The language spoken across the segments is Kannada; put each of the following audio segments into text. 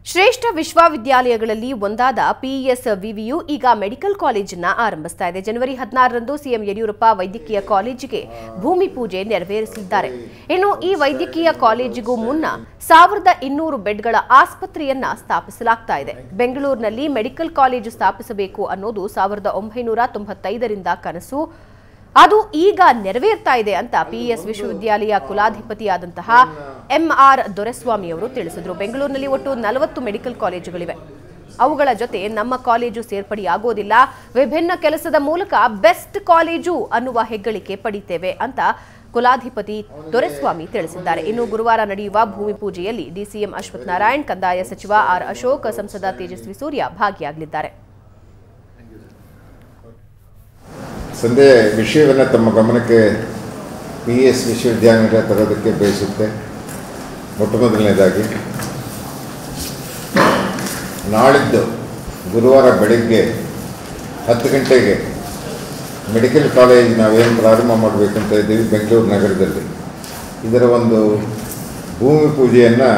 ಶ್ರೇಷ್ಠ ವಿಶ್ವವಿದ್ಯಾಲಯಗಳಲ್ಲಿ ಒಂದಾದ ಪಿಇಎಸ್ ವಿವಿಯು ಈಗ ಮೆಡಿಕಲ್ ಕಾಲೇಜನ್ನ ಆರಂಭಿಸ್ತಾ ಇದೆ ಜನವರಿ ಹದಿನಾರರಂದು ಸಿಎಂ ಯಡಿಯೂರಪ್ಪ ವೈದ್ಯಕೀಯ ಕಾಲೇಜಿಗೆ ಭೂಮಿ ಪೂಜೆ ನೆರವೇರಿಸಲಿದ್ದಾರೆ ಇನ್ನು ಈ ವೈದ್ಯಕೀಯ ಕಾಲೇಜಿಗೂ ಮುನ್ನ ಸಾವಿರದ ಇನ್ನೂರು ಬೆಡ್ಗಳ ಆಸ್ಪತ್ರೆಯನ್ನ ಸ್ಥಾಪಿಸಲಾಗ್ತಾ ಇದೆ ಬೆಂಗಳೂರಿನಲ್ಲಿ ಮೆಡಿಕಲ್ ಕಾಲೇಜು ಸ್ಥಾಪಿಸಬೇಕು ಅನ್ನೋದು ಸಾವಿರದ ಒಂಬೈನೂರ ತೊಂಬತ್ತೈದರಿಂದ ಕನಸು ಅದು ಈಗ ನೆರವೇರ್ತಾ ಇದೆ ಅಂತ ಪಿಇಎಸ್ ವಿಶ್ವವಿದ್ಯಾಲಯ ಕುಲಾಧಿಪತಿಯಾದಂತಹ ಎಂಆರ್ ದೊರೆಸ್ವಾಮಿ ಅವರು ತಿಳಿಸಿದರು ಬೆಂಗಳೂರಿನಲ್ಲಿ ಒಟ್ಟು ನಲವತ್ತು ಮೆಡಿಕಲ್ ಕಾಲೇಜುಗಳಿವೆ ಅವುಗಳ ಜೊತೆ ನಮ್ಮ ಕಾಲೇಜು ಸೇರ್ಪಡೆಯಾಗೋದಿಲ್ಲ ವಿಭಿನ್ನ ಕೆಲಸದ ಮೂಲಕ ಬೆಸ್ಟ್ ಕಾಲೇಜು ಅನ್ನುವ ಹೆಗ್ಗಳಿಕೆ ಪಡಿತೇವೆ ಅಂತ ಕುಲಾಧಿಪತಿ ದೊರೆಸ್ವಾಮಿ ತಿಳಿಸಿದ್ದಾರೆ ಇನ್ನು ಗುರುವಾರ ನಡೆಯುವ ಭೂಮಿ ಪೂಜೆಯಲ್ಲಿ ಡಿಸಿಎಂ ಅಶ್ವಥ್ ನಾರಾಯಣ್ ಕಂದಾಯ ಸಚಿವ ಆರ್ ಅಶೋಕ್ ಸಂಸದ ತೇಜಸ್ವಿ ಸೂರ್ಯ ಭಾಗಿಯಾಗಲಿದ್ದಾರೆ ಸಂದೇಹ ವಿಷಯವನ್ನು ತಮ್ಮ ಗಮನಕ್ಕೆ ಪಿ ಎಸ್ ವಿಶ್ವವಿದ್ಯಾನಿಲಯ ತರೋದಕ್ಕೆ ಬಯಸುತ್ತೆ ಮೊಟ್ಟ ಮೊದಲನೇದಾಗಿ ನಾಳಿದ್ದು ಗುರುವಾರ ಬೆಳಗ್ಗೆ ಹತ್ತು ಗಂಟೆಗೆ ಮೆಡಿಕಲ್ ಕಾಲೇಜ್ ನಾವೇನು ಪ್ರಾರಂಭ ಮಾಡಬೇಕಂತ ಇದ್ದೀವಿ ಬೆಂಗಳೂರು ನಗರದಲ್ಲಿ ಇದರ ಒಂದು ಭೂಮಿ ಪೂಜೆಯನ್ನು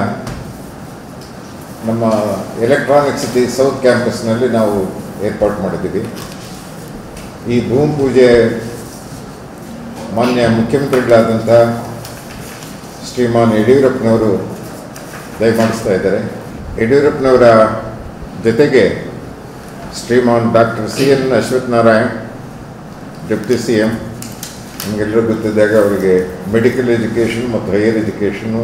ನಮ್ಮ ಎಲೆಕ್ಟ್ರಾನಿಕ್ ಸಿಟಿ ಸೌತ್ ಕ್ಯಾಂಪಸ್ನಲ್ಲಿ ನಾವು ಏರ್ಪಾಡು ಮಾಡಿದ್ದೀವಿ ಈ ಭೂಮಿ ಪೂಜೆ ಮಾನ್ಯ ಮುಖ್ಯಮಂತ್ರಿಗಳಾದಂಥ ಶ್ರೀಮಾನ್ ಯಡಿಯೂರಪ್ಪನವರು ದಯಮಾಡಿಸ್ತಾ ಇದ್ದಾರೆ ಯಡಿಯೂರಪ್ಪನವರ ಜೊತೆಗೆ Shriman doctor C N Ashwath Narayan deputy C M ನಮಗೆಲ್ಲರೂ ಗೊತ್ತಿದ್ದಾಗ ಅವರಿಗೆ ಮೆಡಿಕಲ್ ಎಜುಕೇಷನ್ ಮತ್ತು higher education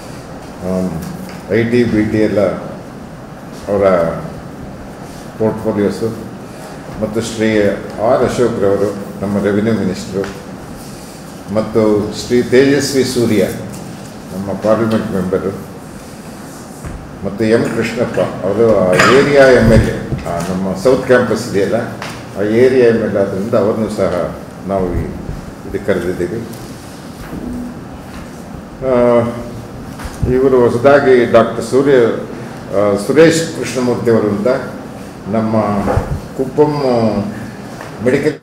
I T B T ಎಲ್ಲ ಅವರ ಪೋರ್ಟ್ಫೋಲಿಯೋಸು ಮತ್ತು ಶ್ರೀ ಆರ್ ಅಶೋಕ್ರವರು ನಮ್ಮ ರೆವಿನ್ಯೂ ಮಿನಿಸ್ಟ್ರು ಮತ್ತು ಶ್ರೀ ತೇಜಸ್ವಿ ಸೂರ್ಯ ನಮ್ಮ ಪಾರ್ಲಿಮೆಂಟ್ ಮೆಂಬರು ಮತ್ತು ಎಂ ಕೃಷ್ಣಪ್ಪ ಅವರು ಆ ಏರಿಯಾ ಎಮ್ ಎಲ್ ಎ ನಮ್ಮ ಸೌತ್ ಕ್ಯಾಂಪಸ್ ಇದೆಯಲ್ಲ ಆ ಏರಿಯಾ ಎಮ್ ಎಲ್ ಎ ಆದ್ದರಿಂದ ಅವರನ್ನು ಸಹ ನಾವು ಈ ಇದಕ್ಕೆ ಕರೆದಿದ್ದೀವಿ ಆ, ಇವರು ಹೊಸದಾಗಿ ಡಾಕ್ಟರ್ ಸೂರ್ಯ ಆ, ಸುರೇಶ್ ಕೃಷ್ಣಮೂರ್ತಿ ಅವರು ಅಂತ ನಮ್ಮ ಕುಪ್ಪಂ ಮೆಡಿಕಲ್